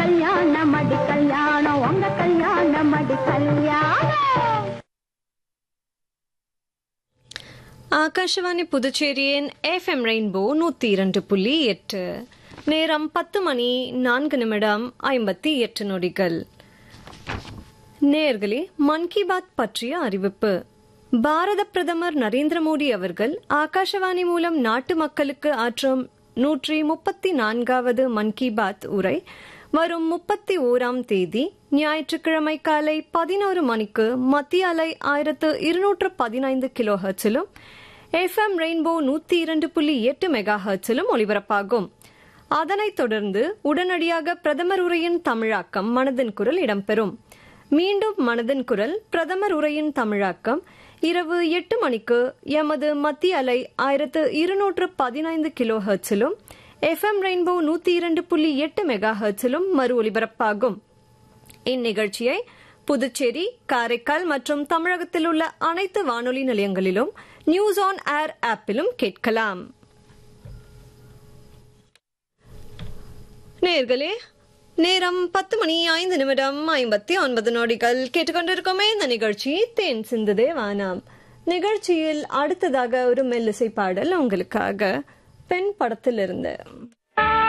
கல்யாணம் அடி கல்யாணம் உங்க கல்யாணம் அடி கல்யாணம் ஆகாஷவாணி புதுச்சேரியின் எஃப்எம் ரெயின்போ நூத்தி இரண்டு புள்ளி எட்டு நேரம் பத்து மணி நான்கு நிமிடம் ஐம்பத்தி எட்டு நொடிகள் நேர்களே மன் கி பாத் பற்றிய அறிவிப்பு பாரத பிரதமர் நரேந்திர மோடி அவர்கள் ஆகாஷவாணி மூலம் நாட்டு மக்களுக்கு ஆற்றும் நூற்றி முப்பத்தி நான்காவது மன் கி பாத் உரை வரும் முப்பத்தி ஓராம் தேதி ஞாயிற்றுக்கிழமை காலை பதினோரு மணிக்கு மத்திய அலை ஆயிரத்து இருநூற்று பதினைந்து கிலோ ஹர்ட்ஸிலும் எஃப்எம் ரெயின்போ நூத்தி இரண்டு புள்ளி எட்டு மெகா ஹர்ட்ஸிலும் ஒலிபரப்பாகும் அதனைத் தொடர்ந்து உடனடியாக பிரதமர் உரையின் தமிழாக்கம் மனதின் குரல் இடம்பெறும் மீண்டும் மனதின் குரல் பிரதமர் உரையின் தமிழாக்கம் இரவு எட்டு மணிக்கு எமது மத்திய அலை ஆயிரத்து இருநூற்று பதினைந்து கிலோ ஹர்ட்ஸிலும் எஃப்எம் ரெயின்போ நூத்தி இரண்டு புள்ளி எட்டு மெகா ஹர்ட்ஸிலும் மறு ஒலிபரப்பாகும் இந்நிகழ்ச்சியை புதுச்சேரி காரைக்கால் மற்றும் தமிழகத்தில் உள்ள அனைத்து வானொலி நிலையங்களிலும் நியூஸ் ஆன் ஏர் ஆப்பிலும் கேட்கலாம் நேர்களே நேரம் பத்து மணி ஐந்து நிமிடம் ஐம்பத்தி ஒன்பது நொடிகள் கேட்டுக்கொண்டிருக்கோமே இந்த நிகழ்ச்சி தேன் சிந்துதே வானாம் நிகழ்ச்சியில் அடுத்ததாக ஒரு மெல்லிசை பாடல் உங்களுக்காக பெண் படத்திலிருந்து